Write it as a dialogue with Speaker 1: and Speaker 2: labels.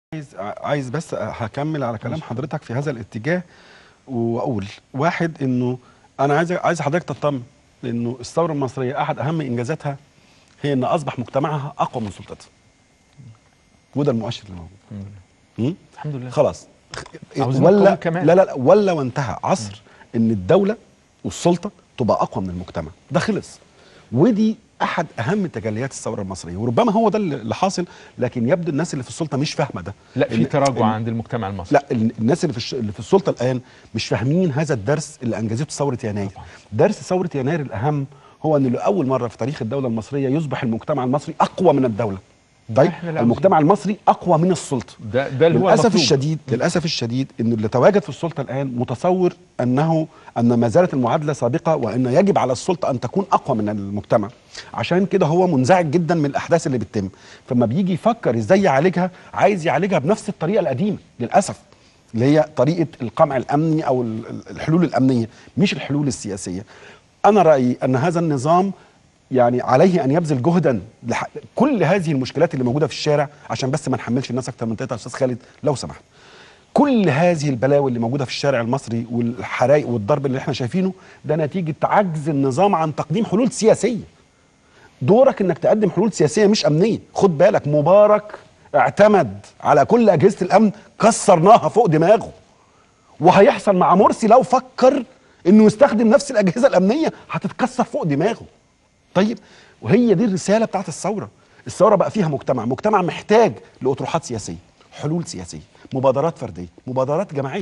Speaker 1: عايز عايز بس هكمل على كلام حضرتك في هذا الاتجاه واقول واحد انه انا عايز عايز حضرتك تطمن لانه الثوره المصريه احد اهم انجازاتها هي ان اصبح مجتمعها اقوى من سلطتها وده المؤشر اللي موجود م?
Speaker 2: الحمد لله
Speaker 1: خلاص
Speaker 2: عاوزين
Speaker 1: ولا
Speaker 2: نقوم كمان.
Speaker 1: لا لا لا ولا وانتهى عصر ان الدوله والسلطه تبقى اقوى من المجتمع ده خلص ودي احد اهم تجليات الثوره المصريه وربما هو ده اللي حاصل لكن يبدو الناس اللي في السلطه مش فاهمه ده
Speaker 2: لا في
Speaker 1: إن-
Speaker 2: تراجع
Speaker 1: إن-
Speaker 2: عند المجتمع المصري
Speaker 1: لا ال- الناس اللي في الش... اللي في السلطه الان مش فاهمين هذا الدرس اللي انجزته ثوره يناير
Speaker 2: طبعاً.
Speaker 1: درس ثوره يناير الاهم هو ان لاول مره في تاريخ الدوله المصريه يصبح المجتمع المصري اقوى من الدوله طيب
Speaker 2: إحنا اللي عاوزين.
Speaker 1: المجتمع المصري اقوى من السلطه
Speaker 2: ده ده اللي هو
Speaker 1: للاسف
Speaker 2: المطلوب.
Speaker 1: الشديد للاسف الشديد ان اللي تواجد في السلطه الان متصور انه ان ما زالت المعادله سابقه وان يجب على السلطه ان تكون اقوى من المجتمع عشان كده هو منزعج جدا من الاحداث اللي بتتم فما بيجي يفكر ازاي يعالجها عايز يعالجها بنفس الطريقه القديمه للاسف اللي هي طريقه القمع الامني او ال- ال- الحلول الامنيه مش الحلول السياسيه انا رايي ان هذا النظام يعني عليه ان يبذل جهدا لح... كل هذه المشكلات اللي موجوده في الشارع عشان بس ما نحملش الناس اكتر من كده يا استاذ خالد لو سمحت كل هذه البلاوي اللي موجوده في الشارع المصري والحرائق والضرب اللي احنا شايفينه ده نتيجه عجز النظام عن تقديم حلول سياسيه دورك انك تقدم حلول سياسيه مش امنيه خد بالك مبارك اعتمد على كل اجهزه الامن كسرناها فوق دماغه وهيحصل مع مرسي لو فكر انه يستخدم نفس الاجهزه الامنيه هتتكسر فوق دماغه طيب وهي دي الرساله بتاعت الثوره الثوره بقى فيها مجتمع مجتمع محتاج لاطروحات سياسيه حلول سياسيه مبادرات فرديه مبادرات جماعيه